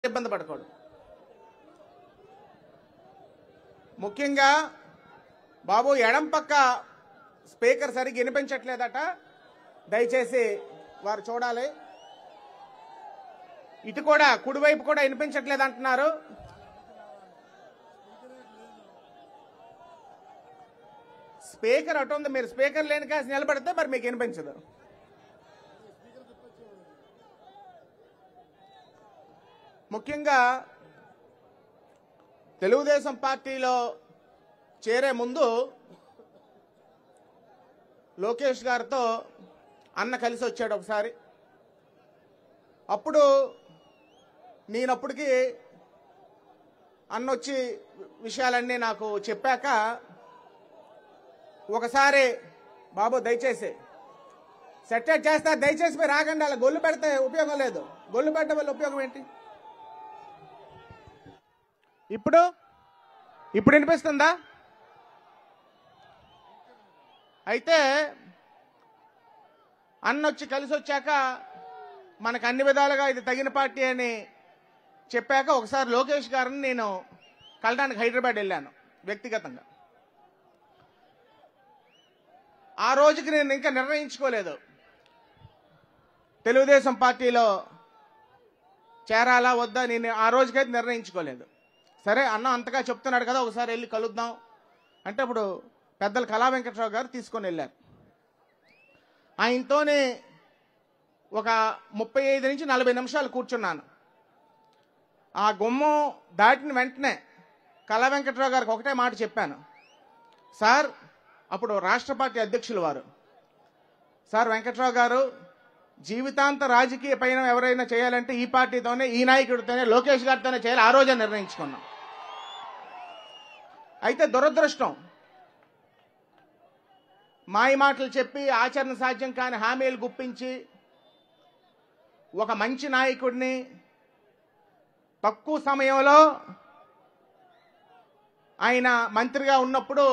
ఇబ్బంది పడకూడదు ముఖ్యంగా బాబు ఎడం పక్క స్పీకర్ సరిగ్గా వినిపించట్లేదట దయచేసి వారు చూడాలి ఇటు కూడా కుడివైపు కూడా వినిపించట్లేదు అంటున్నారు స్పీకర్ అటు ఉంది మీరు స్పీకర్ లేని కాసి నిలబడితే మరి మీకు వినిపించదు ముఖ్యంగా తెలుగుదేశం పార్టీలో చేరే ముందు లోకేష్ గారితో అన్న కలిసి వచ్చాడు ఒకసారి అప్పుడు నేనప్పటికి అన్న వచ్చి విషయాలన్నీ నాకు చెప్పాక ఒకసారి బాబు దయచేసి సెటరేట్ చేస్తా దయచేసి మీరు ఆగండి అలా గొల్లు పెడితే ఉపయోగం లేదు గొల్లు పెట్టడం వల్ల ఉపయోగం ఏంటి ఇప్పుడు ఇప్పుడు వినిపిస్తుందా అయితే అన్న వచ్చి కలిసి వచ్చాక మనకు అన్ని విధాలుగా ఇది తగిన పార్టీ అని చెప్పాక ఒకసారి లోకేష్ గారిని నేను కలడానికి హైదరాబాద్ వెళ్ళాను వ్యక్తిగతంగా ఆ రోజుకి నేను ఇంకా నిర్ణయించుకోలేదు తెలుగుదేశం పార్టీలో చేరాలా వద్దా నేను ఆ రోజుకైతే నిర్ణయించుకోలేదు సరే అన్న అంతగా చెప్తున్నాడు కదా ఒకసారి వెళ్ళి కలుద్దాం అంటే ఇప్పుడు పెద్దలు కళా వెంకట్రావు గారు తీసుకొని వెళ్ళారు ఆయనతోనే ఒక ముప్పై ఐదు నుంచి నలభై నిమిషాలు కూర్చున్నాను ఆ గుమ్మం దాటిన వెంటనే కళా వెంకట్రావు గారికి ఒకటే మాట చెప్పాను సార్ అప్పుడు రాష్ట్ర పార్టీ అధ్యక్షులు వారు సార్ వెంకట్రావు గారు జీవితాంత రాజకీయ పయనం ఎవరైనా చేయాలంటే ఈ పార్టీతోనే ఈ నాయకుడితోనే లోకేష్ గారితోనే చేయాలి ఆ రోజే నిర్ణయించుకున్నాం అయితే దురదృష్టం మాయ మాటలు చెప్పి ఆచరణ సాధ్యం కాని హామీలు గుప్పించి ఒక మంచి నాయకుడిని తక్కువ సమయంలో ఆయన మంత్రిగా ఉన్నప్పుడు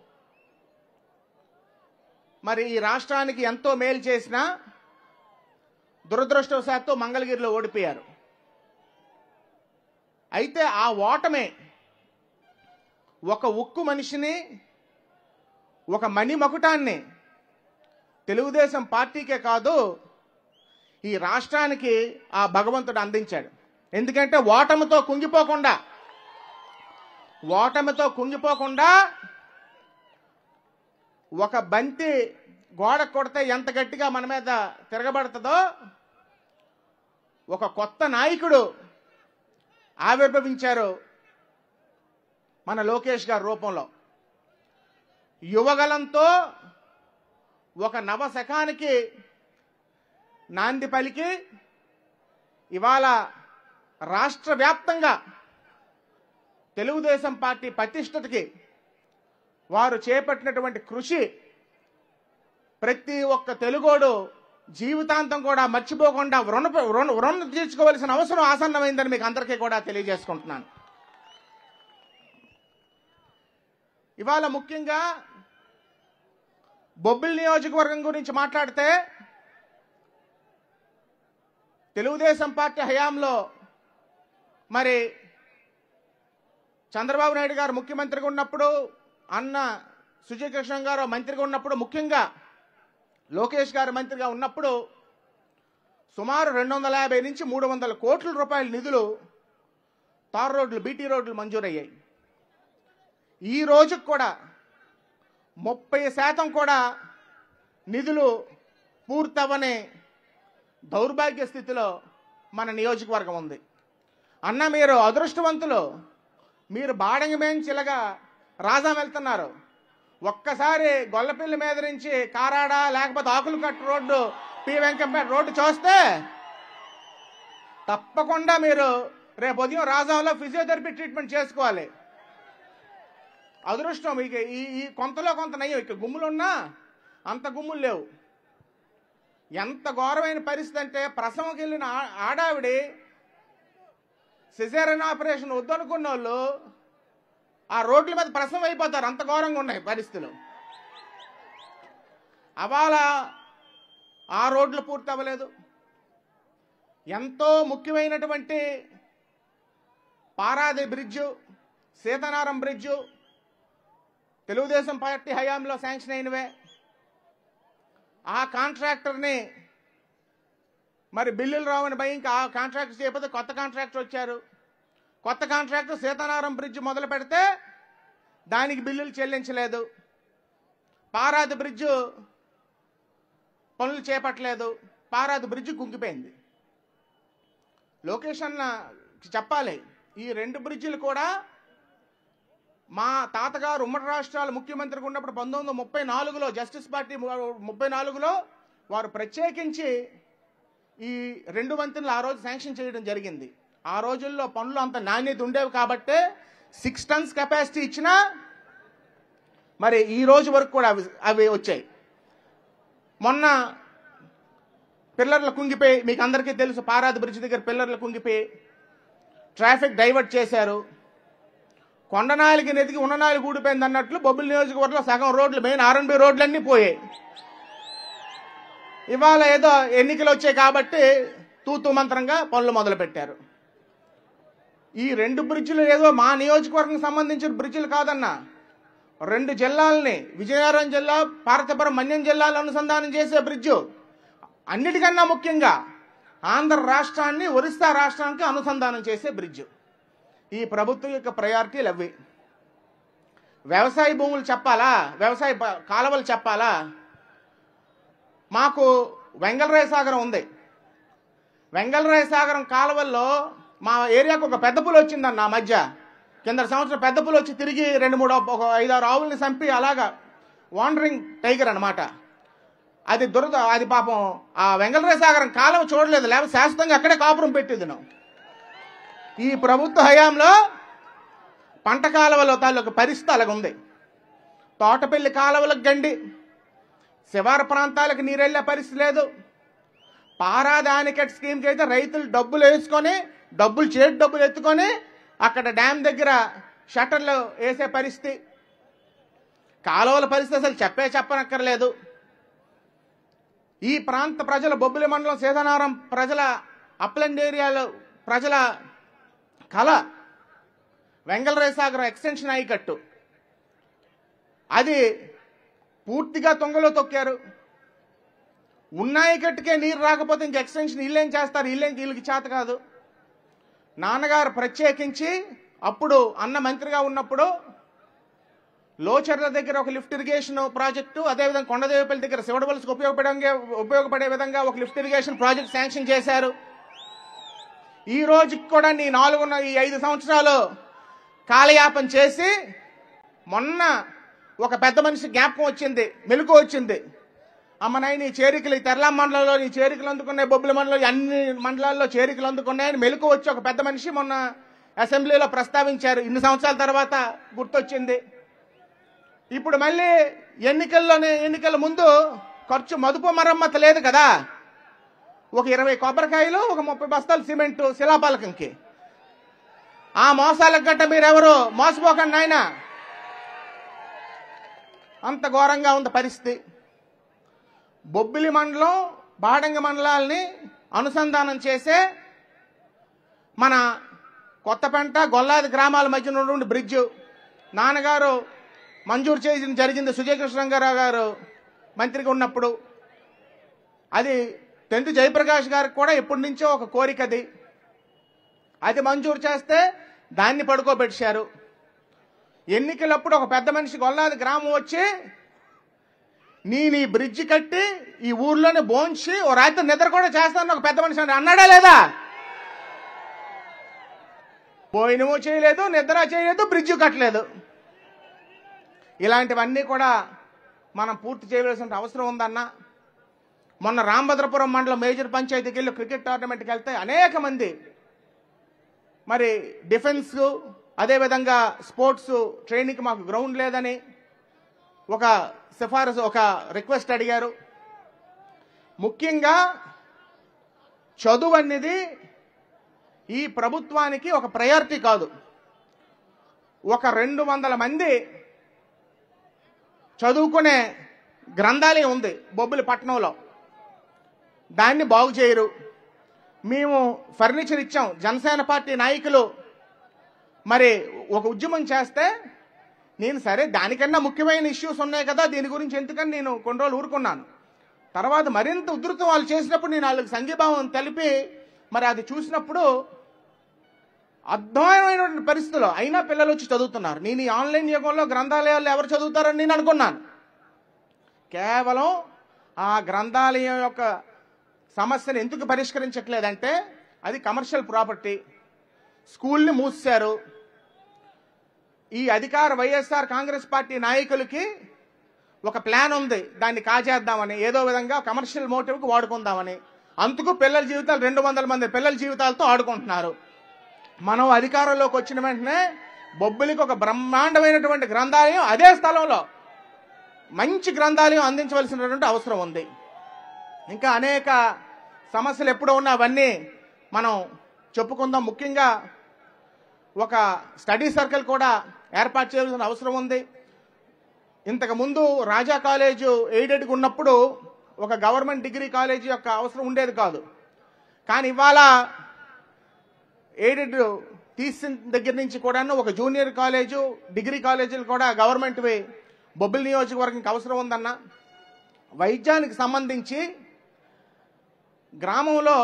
మరి ఈ రాష్ట్రానికి ఎంతో మేలు చేసిన దురదృష్టవశాత్తు మంగళగిరిలో ఓడిపోయారు అయితే ఆ ఓటమే ఒక ఉక్కు మనిషిని ఒక మణిమకుటాన్ని తెలుగుదేశం పార్టీకే కాదు ఈ రాష్ట్రానికి ఆ భగవంతుడు అందించాడు ఎందుకంటే ఓటమితో కుంగిపోకుండా ఓటమితో కుంగిపోకుండా ఒక బంతి గోడ కొడితే ఎంత గట్టిగా మన మీద తిరగబడుతుందో ఒక కొత్త నాయకుడు ఆవిర్భవించారు మన లోకేష్ గారి రూపంలో యువగలంతో ఒక నవశకానికి నాంది పలికి ఇవాళ రాష్ట్ర వ్యాప్తంగా తెలుగుదేశం పార్టీ పటిష్టతకి వారు చేపట్టినటువంటి కృషి ప్రతి ఒక్క తెలుగోడు జీవితాంతం కూడా మర్చిపోకుండా రుణ రుణ రుణ తీర్చుకోవాల్సిన అవసరం ఆసన్నమైందని మీకు అందరికీ కూడా తెలియజేసుకుంటున్నాను ఇవాళ ముఖ్యంగా బొబ్బిలి నియోజకవర్గం గురించి మాట్లాడితే తెలుగుదేశం పార్టీ హయాంలో మరి చంద్రబాబు నాయుడు గారు ముఖ్యమంత్రిగా ఉన్నప్పుడు అన్న సుజయ్ కృష్ణ గారు మంత్రిగా ఉన్నప్పుడు ముఖ్యంగా లోకేష్ గారు మంత్రిగా ఉన్నప్పుడు సుమారు రెండు వందల యాభై నుంచి మూడు వందల కోట్ల రూపాయల నిధులు తార్ రోడ్లు బీటీ రోడ్లు మంజూరయ్యాయి ఈ రోజుకు కూడా ముప్పై శాతం కూడా నిధులు పూర్తవని దౌర్భాగ్య స్థితిలో మన నియోజకవర్గం ఉంది అన్న మీరు అదృష్టవంతులు మీరు బాడంగమేంచిలగా రాజా వెళ్తున్నారు ఒక్కసారి గొల్లపిల్లి మీద నుంచి కారాడ లేకపోతే Akulakattu road P Venkampeta road చూస్తే తప్పకుండా మీరు రేపు ఉదయం రాజాలో ఫిజియోథెరపీ ట్రీట్మెంట్ చేసుకోవాలి అదృష్టం ఇక ఈ ఈ కొంతలో కొంత నయ్యం ఇక గుమ్ములున్నా అంత గుమ్ములు లేవు ఎంత ఘోరమైన పరిస్థితి అంటే ప్రసవంకి వెళ్ళిన ఆ- ఆడావిడి సిజేరియన్ ఆపరేషన్ వద్దనుకున్న వాళ్ళు ఆ రోడ్ల మీద ప్రసవం అయిపోతారు అంత ఘోరంగా ఉన్నాయి పరిస్థితులు అవాల ఆ రోడ్లు పూర్తి అవ్వలేదు ఎంతో ముఖ్యమైనటువంటి Paradi bridge Seethanaram bridge Telugudesam party హయాంలో శాంక్షన్ అయినవే ఆ కాంట్రాక్టర్ని మరి బిల్లులు రావని భయం ఇంకా ఆ కాంట్రాక్టర్ చేయకపోతే కొత్త కాంట్రాక్టర్ వచ్చారు కొత్త కాంట్రాక్టర్ సీతారాం బ్రిడ్జ్ మొదలు పెడితే దానికి బిల్లులు చెల్లించలేదు పారాది బ్రిడ్జు పనులు చేపట్టలేదు పారాది బ్రిడ్జ్ కుంగిపోయింది లోకేష్ అన్న చెప్పాలి ఈ రెండు బ్రిడ్జిలు కూడా మా తాతగారు ఉమ్మడి రాష్ట్రాల ముఖ్యమంత్రిగా ఉన్నప్పుడు పంతొమ్మిది వందల ముప్పై నాలుగులో జస్టిస్ పార్టీ ము- ముప్పై నాలుగులో వారు ప్రత్యేకించి ఈ రెండు వంతెనలు ఆ రోజు శాంక్షన్ చేయడం జరిగింది ఆ రోజుల్లో పనులు అంత నాణ్యత ఉండేవి కాబట్టే సిక్స్ టన్స్ కెపాసిటీ ఇచ్చినా మరి ఈ రోజు వరకు కూడా అవి అవి వచ్చాయి మొన్న పిల్లర్లు కుంగిపోయి మీకు అందరికీ తెలుసు పారాది బ్రిడ్జ్ దగ్గర పిల్లర్లు కుంగిపోయి ట్రాఫిక్ డైవర్ట్ చేశారు కొండనాయలకి నెతికి ఉన్ననాయలు ఊడిపోయింది అన్నట్లు బొబ్బిలి నియోజకవర్గంలో సగం రోడ్లు మెయిన్ ఆర్ఎన్బి రోడ్లన్నీ పోయాయి ఇవాళ ఏదో ఎన్నికలు వచ్చాయి కాబట్టి తూతు మంత్రంగా పనులు మొదలు పెట్టారు ఈ రెండు బ్రిడ్జిలు ఏదో మా నియోజకవర్గం సంబంధించిన బ్రిడ్జిలు కాదన్న రెండు జిల్లాలని విజయనగరం జిల్లా పార్వతీపురం మన్యం జిల్లాలు అనుసంధానం చేసే బ్రిడ్జు అన్నిటికన్నా ముఖ్యంగా ఆంధ్ర రాష్ట్రాన్ని ఒరిస్సా రాష్ట్రానికి అనుసంధానం చేసే బ్రిడ్జు ఈ ప్రభుత్వం యొక్క ప్రయారిటీలు అవి వ్యవసాయ భూములు చెప్పాలా వ్యవసాయ ప- కాలువలు చెప్పాలా మాకు వెంగళరాయ సాగరం ఉంది వెంగళరాయ సాగరం కాలువల్లో మా ఏరియాకు ఒక పెద్ద పులి వచ్చిందన్న ఆ మధ్య కింద సంవత్సరం పెద్ద పులి వచ్చి తిరిగి రెండు మూడు ఒక ఐదారు ఆవుల్ని చంపి అలాగా వాండరింగ్ టైగర్ అన్నమాట అది దురద అది పాపం ఆ వెంగళరాయ సాగరం కాలువ చూడలేదు లేకపోతే శాశ్వతంగా అక్కడే కాపురం పెట్టింది నువ్వు ఈ ప్రభుత్వ హయాంలో పంట కాలువలో తాలూకు పరిస్థితి అలాగుంది తోటపల్లి కాలువలకు గండి శివార ప్రాంతాలకు నీరెళ్లే పరిస్థితి లేదు పారాదానికట్ స్కీమ్కి అయితే రైతులు డబ్బులు వేసుకొని డబ్బులు చేతి డబ్బులు ఎత్తుకొని అక్కడ డ్యామ్ దగ్గర షట్టర్లు వేసే పరిస్థితి కాలువల పరిస్థితి అసలు చెప్పే చెప్పనక్కర్లేదు ఈ ప్రాంత ప్రజల బొబ్బిలి మండలం సీతానారం ప్రజల అప్లండ్ ఏరియాలో ప్రజల కళ వెంగళరాయ సాగరం ఎక్స్టెన్షన్ అయ్యకట్టు అది పూర్తిగా తొంగలో తొక్కారు ఉన్నాయి కట్టుకే నీరు రాకపోతే ఇంక ఎక్స్టెన్షన్ ఇల్లేం చేస్తారు ఇల్లేం వీళ్ళకి చేత కాదు నాన్నగారు ప్రత్యేకించి అప్పుడు అన్న మంత్రిగా ఉన్నప్పుడు లోచర్ల దగ్గర ఒక లిఫ్ట్ ఇరిగేషన్ ప్రాజెక్టు అదేవిధంగా కొండదేవిపల్లి దగ్గర శివడవలసికి ఉపయోగపడే ఉపయోగపడే విధంగా ఒక లిఫ్ట్ ఇరిగేషన్ ప్రాజెక్ట్ శాంక్షన్ చేశారు ఈ రోజుకి కూడా నీ నాలుగున్న ఈ ఐదు సంవత్సరాలు కాలయాపన చేసి మొన్న ఒక పెద్ద మనిషి జ్ఞాపకం వచ్చింది మెలకు వచ్చింది అమ్మ నాయన నీ చేరికలు ఈ తెరలా మండలంలో నీ చేరికలు అందుకున్నాయి బొబ్బుల మండలంలో అన్ని మండలాల్లో చేరికలు అందుకున్నాయని మెలకు వచ్చి ఒక పెద్ద మనిషి మొన్న అసెంబ్లీలో ప్రస్తావించారు ఇన్ని సంవత్సరాల తర్వాత గుర్తొచ్చింది ఇప్పుడు మళ్ళీ ఎన్నికల్లోనే ఎన్నికల ముందు ఖర్చు మదుపు మరమ్మతు లేదు కదా ఒక ఇరవై కొబ్బరికాయలు ఒక ముప్పై బస్తాలు సిమెంట్ శిలాపాలకంకి ఆ మోసాలకు గట్ట మీరెవరు మోసపోకండి నాయన అంత ఘోరంగా ఉంది పరిస్థితి బొబ్బిలి మండలం బాడంగ మండలాల్ని అనుసంధానం చేసే మన కొత్తపేంట గొల్లాది గ్రామాల మధ్య ఉన్నటువంటి బ్రిడ్జ్ నాన్నగారు మంజూరు చేసిన జరిగింది సుజయకృష్ణంగారావు గారు మంత్రిగా ఉన్నప్పుడు అది టెన్త్ జయప్రకాష్ గారికి కూడా ఎప్పటి నుంచో ఒక కోరిక అది అది మంజూరు చేస్తే దాన్ని పడుకోబెట్టారు ఎన్నికలప్పుడు ఒక పెద్ద మనిషి గొల్లాది గ్రామం వచ్చి నీ నీ బ్రిడ్జ్ కట్టి ఈ ఊర్లోనే బోంచి ఓ రాత్రి నిద్ర కూడా చేస్తాను ఒక పెద్ద మనిషి అన్నాడు. అన్నాడా లేదా పోయినమో చేయలేదు నిద్ర చేయలేదు బ్రిడ్జ్ కట్టలేదు ఇలాంటివన్నీ కూడా మనం పూర్తి చేయవలసిన అవసరం ఉందన్న మొన్న రామభద్రపురం మండలం మేజర్ పంచాయతీకి వెళ్ళి క్రికెట్ టోర్నమెంట్కి వెళ్తే అనేక మంది మరి డిఫెన్స్ అదేవిధంగా స్పోర్ట్స్ ట్రైనింగ్కి మాకు గ్రౌండ్ లేదని ఒక సిఫారసు ఒక రిక్వెస్ట్ అడిగారు ముఖ్యంగా చదువు అనేది ఈ ప్రభుత్వానికి ఒక ప్రయారిటీ కాదు ఒక రెండు వందల మంది చదువుకునే గ్రంథాలయం ఉంది బొబ్బిలి పట్టణంలో దాన్ని బాగు చేయరు మేము ఫర్నిచర్ ఇచ్చాం జనసేన పార్టీ నాయకులు మరి ఒక ఉద్యమం చేస్తే నేను సరే దానికన్నా ముఖ్యమైన ఇష్యూస్ ఉన్నాయి కదా దీని గురించి ఎందుకని నేను కొన్ని రోజులు ఊరుకున్నాను తర్వాత మరింత ఉధృతం వాళ్ళు చేసినప్పుడు నేను వాళ్ళకి సంఘీభావం తెలిపి మరి అది చూసినప్పుడు అద్భుతమైనటువంటి పరిస్థితుల్లో అయినా పిల్లలు వచ్చి చదువుతున్నారు నేను ఈ ఆన్లైన్ యుగంలో గ్రంథాలయాల్లో ఎవరు చదువుతారని నేను అనుకున్నాను కేవలం ఆ గ్రంథాలయం యొక్క సమస్యను ఎందుకు పరిష్కరించట్లేదంటే అది కమర్షియల్ ప్రాపర్టీ స్కూల్ని మూసారు ఈ అధికార వైఎస్ఆర్ కాంగ్రెస్ పార్టీ నాయకులకి ఒక ప్లాన్ ఉంది దాన్ని కాజేద్దామని ఏదో విధంగా కమర్షియల్ మోటివ్కి వాడుకుందామని అందుకు పిల్లల జీవితాలు రెండు వందల మంది పిల్లల జీవితాలతో ఆడుకుంటున్నారు మనం అధికారంలోకి వచ్చిన వెంటనే బొబ్బిలికి ఒక బ్రహ్మాండమైనటువంటి గ్రంథాలయం అదే స్థలంలో మంచి గ్రంథాలయం అందించవలసినటువంటి అవసరం ఉంది ఇంకా అనేక సమస్యలు ఎప్పుడో ఉన్నా అవన్నీ మనం చెప్పుకుందాం ముఖ్యంగా ఒక స్టడీ సర్కిల్ కూడా ఏర్పాటు చేయాల్సిన అవసరం ఉంది ఇంతకు ముందు రాజా కాలేజు ఎయిడెడ్గా ఉన్నప్పుడు ఒక గవర్నమెంట్ డిగ్రీ కాలేజీ యొక్క అవసరం ఉండేది కాదు కానీ ఇవాళ ఎయిడెడ్ తీసిన దగ్గర నుంచి కూడాను ఒక జూనియర్ కాలేజు డిగ్రీ కాలేజీలు కూడా గవర్నమెంట్వి బొబ్బిలి నియోజకవర్గంకి అవసరం ఉందన్న వైద్యానికి సంబంధించి గ్రామంలో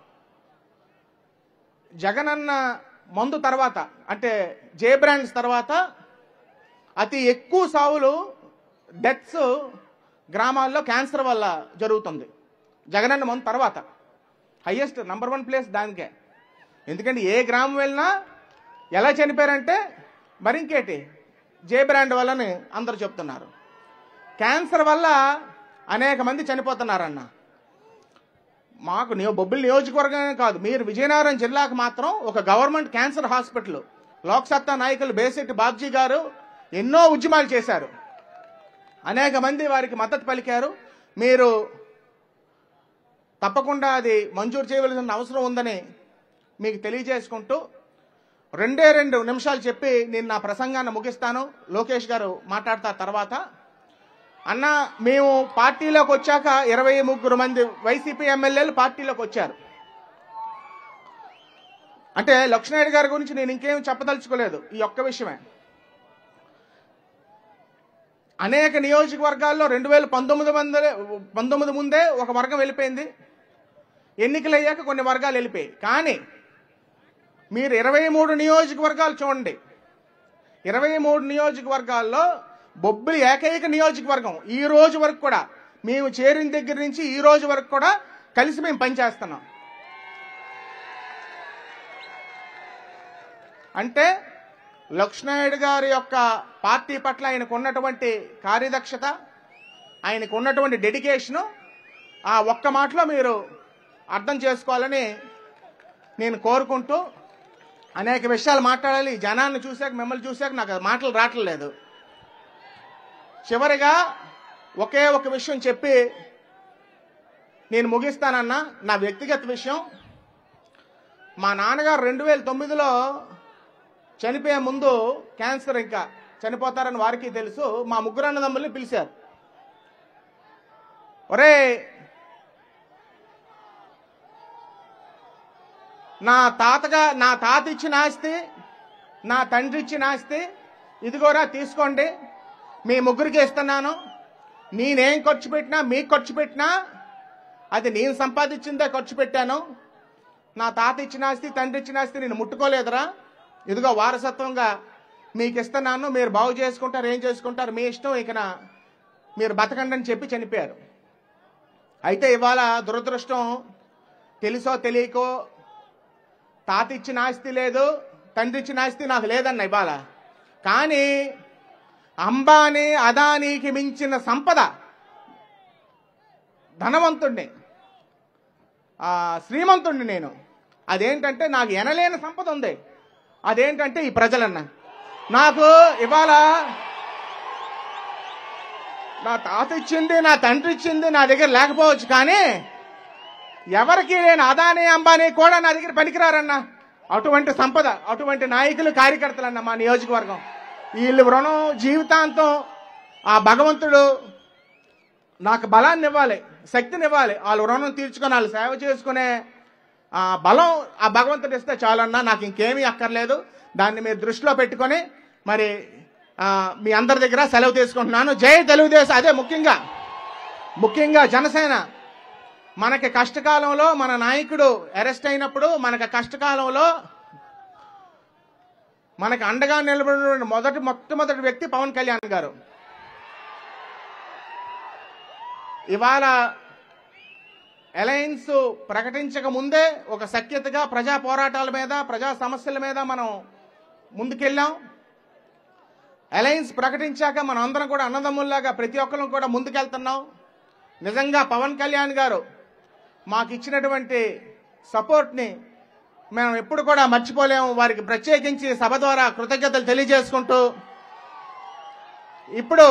జగనన్న మందు తర్వాత అంటే జే బ్రాండ్స్ తర్వాత అతి ఎక్కువ సావులు డెత్స్ గ్రామాల్లో క్యాన్సర్ వల్ల జరుగుతుంది జగనన్న మందు తర్వాత హయ్యెస్ట్ నంబర్ వన్ ప్లేస్ దానికే ఎందుకంటే ఏ గ్రామం వెళ్ళినా ఎలా చనిపోయారంటే మరి ఇంకేటి జే బ్రాండ్ వల్లని అందరూ చెప్తున్నారు క్యాన్సర్ వల్ల అనేక మంది చనిపోతున్నారన్న మాకు నియో బొబ్బిలి నియోజకవర్గమే కాదు మీరు విజయనగరం జిల్లాకు మాత్రం ఒక గవర్నమెంట్ క్యాన్సర్ హాస్పిటల్ లోక్సత్తా నాయకులు బేసెట్టి బాబ్జీ గారు ఎన్నో ఉద్యమాలు చేశారు అనేక మంది వారికి మద్దతు పలికారు మీరు తప్పకుండా అది మంజూరు చేయవలసిన అవసరం ఉందని మీకు తెలియజేసుకుంటూ రెండే రెండు నిమిషాలు చెప్పి నేను నా ప్రసంగాన్ని ముగిస్తాను లోకేష్ గారు మాట్లాడతారు తర్వాత అన్న మేము పార్టీలోకి వచ్చాక ఇరవై ముగ్గురు మంది వైసీపీ ఎమ్మెల్యేలు పార్టీలోకి వచ్చారు అంటే లక్ష్మణ్ గారి గురించి నేను ఇంకేం చెప్పదలుచుకోలేదు ఈ ఒక్క విషయమే అనేక నియోజకవర్గాల్లో రెండు వేల పంతొమ్మిది మంది పంతొమ్మిది ముందే ఒక వర్గం వెళ్ళిపోయింది ఎన్నికలు అయ్యాక కొన్ని వర్గాలు వెళ్ళిపోయాయి కానీ మీరు ఇరవై మూడు నియోజకవర్గాలు చూడండి ఇరవై మూడు నియోజకవర్గాల్లో బొబ్బిలి ఏకైక నియోజకవర్గం ఈ రోజు వరకు కూడా మేము చేరిన దగ్గర నుంచి ఈ రోజు వరకు కూడా కలిసి మేము పనిచేస్తున్నాం అంటే లక్ష్మణాయుడు గారి యొక్క పార్టీ పట్ల ఆయనకు ఉన్నటువంటి కార్యదక్షత ఆయనకు ఉన్నటువంటి డెడికేషను ఆ ఒక్క మాటలో మీరు అర్థం చేసుకోవాలని నేను కోరుకుంటూ అనేక విషయాలు మాట్లాడాలి ఈ జనాన్ని చూశాక మిమ్మల్ని చూశాక నాకు ఆ మాటలు రావట్లేదు చివరిగా ఒకే ఒక విషయం చెప్పి నేను ముగిస్తానన్నా నా వ్యక్తిగత విషయం మా నాన్నగారు రెండు వేల తొమ్మిదిలో చనిపోయే ముందు క్యాన్సర్ ఇంకా చనిపోతారని వారికి తెలుసు మా ముగ్గురు అన్నదమ్ముల్ని పిలిచారు ఒరే నా తాతగా నా తాత ఇచ్చిన ఆస్తి నా తండ్రి ఇచ్చిన ఆస్తి ఇదిగోరా తీసుకోండి మీ ముగ్గురికి ఇస్తున్నాను నేనేం ఖర్చు పెట్టినా మీకు ఖర్చు పెట్టినా అది నేను సంపాదించిందే ఖర్చు పెట్టాను నా తాత ఇచ్చిన ఆస్తి తండ్రి ఇచ్చిన ఆస్తి నేను ముట్టుకోలేదురా ఇదిగో వారసత్వంగా మీకు ఇస్తున్నాను మీరు బాగు చేసుకుంటారు ఏం చేసుకుంటారు మీ ఇష్టం ఇక నా- మీరు బతకండి అని చెప్పి చనిపోయారు అయితే ఇవాళ దురదృష్టం తెలుసో తెలియకో తాత ఇచ్చిన ఆస్తి లేదు తండ్రి ఇచ్చిన ఆస్తి నాకు లేదన్న ఇవాళ కానీ అంబానీ అదానీకి మించిన సంపద ధనవంతుణ్ణి ఆ, శ్రీమంతుణ్ణి నేను అదేంటంటే నాకు ఎనలేని సంపద ఉంది అదేంటంటే ఈ ప్రజలన్న నాకు ఇవాళ నా తాత ఇచ్చింది నా తండ్రి ఇచ్చింది నా దగ్గర లేకపోవచ్చు కానీ ఎవరికి నేను అదానీ అంబానీ కూడా నా దగ్గర పనికిరారన్న అటువంటి సంపద అటువంటి నాయకులు కార్యకర్తలన్న మా నియోజకవర్గం వీళ్ళు రుణం జీవితాంతం ఆ భగవంతుడు నాకు బలాన్ని ఇవ్వాలి శక్తిని ఇవ్వాలి వాళ్ళు రుణం తీర్చుకొని వాళ్ళు సేవ చేసుకునే ఆ బలం ఆ భగవంతుడు ఇస్తే చాలన్నా నాకు ఇంకేమీ అక్కర్లేదు దాన్ని మీరు దృష్టిలో పెట్టుకొని మరి ఆ, మీ అందరి దగ్గర సెలవు తీసుకుంటున్నాను జై తెలుగుదేశం అదే ముఖ్యంగా ముఖ్యంగా జనసేన మనకి కష్టకాలంలో మన నాయకుడు అరెస్ట్ అయినప్పుడు మనకి కష్టకాలంలో మనకు అండగా నిలబడిన మొదటి మొట్టమొదటి వ్యక్తి పవన్ కళ్యాణ్ గారు ఇవాళ అలయన్స్ ప్రకటించక ముందే ఒక సఖ్యతగా ప్రజా పోరాటాల మీద ప్రజా సమస్యల మీద మనం ముందుకెళ్ళాం అలయన్స్ ప్రకటించాక మనం అందరం కూడా అన్నదమ్ముల్లాగా ప్రతి ఒక్కరం కూడా ముందుకెళ్తున్నాం నిజంగా పవన్ కళ్యాణ్ గారు మాకు ఇచ్చినటువంటి సపోర్ట్ని మేము ఎప్పుడు కూడా మర్చిపోలేము వారికి ప్రత్యేకించి సభ ద్వారా కృతజ్ఞతలు తెలియజేసుకుంటూ ఇప్పుడు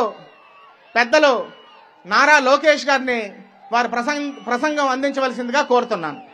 పెద్దలు నారా లోకేష్ గారిని వారి ప్రసంగ ప్రసంగం అందించవలసిందిగా కోరుతున్నాను